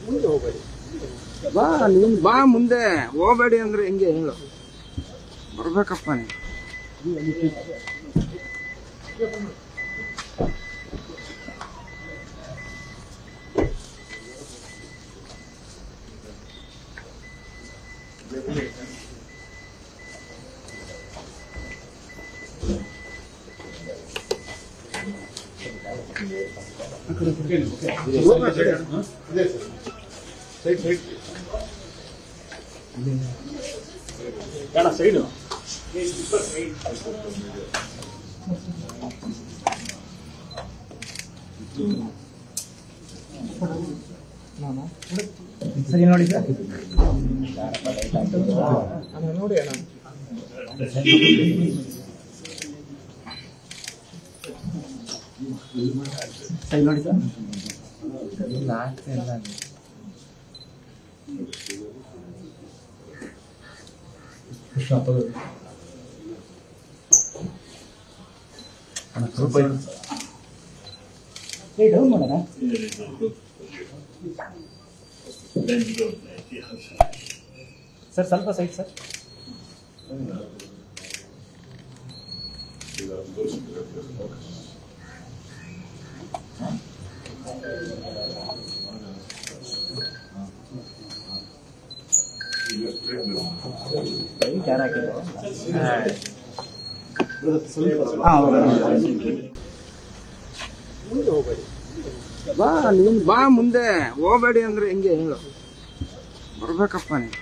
ಬಾ ನೀನ್ ಬಾ ಮುಂದೆ ಹೋಗ್ಬೇಡಿ ಅಂದ್ರೆ ಹೆಂಗೆ ಹೇಳು ಬರ್ಬೇಕಪ್ಪ ನೀನು ಬೇಡ ಸೈಡು ಸರಿ ನೋಡಿ ಸರ್ ನೋಡಿ ಅಣ್ಣ ಸರಿ ನೋಡಿ ಸರ್ ಏ ಡೌನ್ ಮಾಡೋಣ ಸರ್ ಸ್ವಲ್ಪ ಸೈಡ್ ಸರ್ ಯಾರು ಹಾಕಿದ್ರು ಬಾ ನೀನ್ ಬಾ ಮುಂದೆ ಹೋಗ್ಬೇಡಿ ಅಂದ್ರೆ ಹೆಂಗೆ ಹೇಳು ಬರ್ಬೇಕಪ್ಪ ನೀನು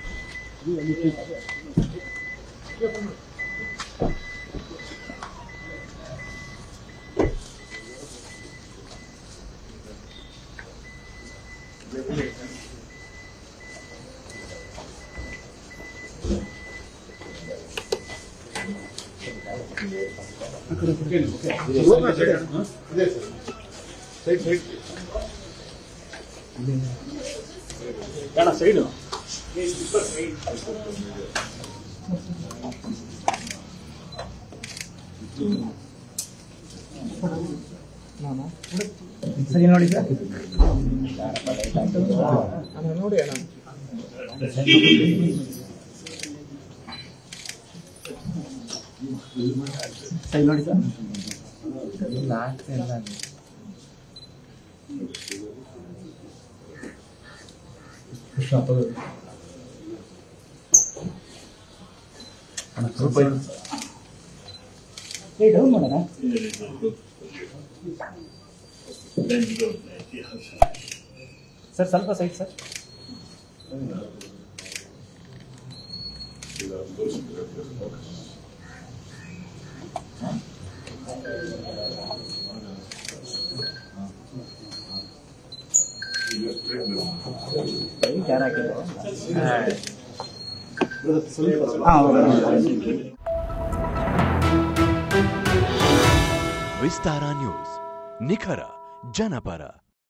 ಬೇಡ ಸೈಡು ಸರಿ ನೋಡಿ ಸರ್ ನೋಡಿ ಅಣ್ಣ ಸರಿ ನೋಡಿ ಸರ್ ಏ ಡೌನ್ ಮಾಡೋಣ ಸರ್ ಸ್ವಲ್ಪ ಸೈಡ್ ಸರ್ ಯಾರು ಹಾಕಿದ್ರು ವಿಸ್ತಾರ ನ್ಯೂಸ್ ನಿಖರ ಜನಪರ